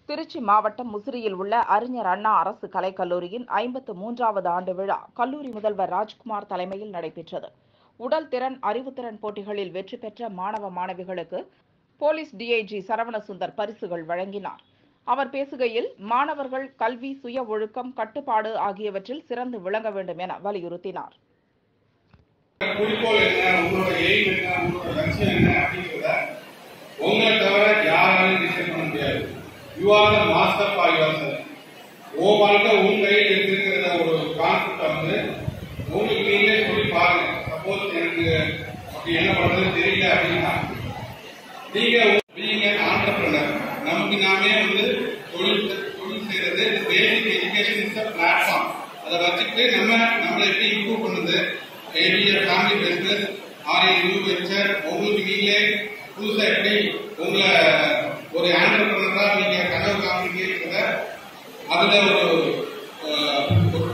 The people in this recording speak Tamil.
திருச்சி மாவட்டம் முசிறியில் உள்ள அறிஞர் அண்ணா அரசு கலைக்கல்லூரியின் ஐம்பத்து மூன்றாவது ஆண்டு விழா கல்லூரி முதல்வர் ராஜ்குமார் தலைமையில் நடைபெற்றது உடல் திறன் அறிவுத்திறன் போட்டிகளில் வெற்றி பெற்ற மாணவ மாணவிகளுக்கு போலீஸ் டிஐஜி சரவணசுந்தர் பரிசுகள் வழங்கினார் அவர் பேசுகையில் மாணவர்கள் கல்வி சுய ஒழுக்கம் கட்டுப்பாடு ஆகியவற்றில் சிறந்து விளங்க வேண்டும் என வலியுறுத்தினார் குறிக்கோள் என்ன உங்களோட எய்ம் என்ன உங்களோட லட்சியம் என்ன அப்படிங்கிறத உங்களை தவிர யாராலும் டிசைட் பண்ண முடியாது you are the master for yourself உன் வாழ்க்கை உன் கையில் இருக்குங்கிற ஒரு கான்செப்டை வந்து உங்களுக்கு நீங்களே சொல்லி பாருங்க சப்போஸ் எனக்கு அப்படி என்ன பண்றது தெரியல அப்படின்னா நீங்க நீங்க ஆண்டர்பிரினர் நமக்கு நாமே வந்து தொழில் தொழில் செய்யறது பேசிக் எஜுகேஷன் இஸ் பிளாட்ஃபார்ம் அதை வச்சுட்டு நம்ம நம்மளை எப்படி இம்ப்ரூவ் பண்ணுது maybe family business or new venture உங்களுக்கு நீங்களே புதுசா எப்படி உங்களை ஒரு ஆண்டர்பிரினரா நீங்க கனவு காமிக்கிறத அதுல ஒரு அஹ், ஒரு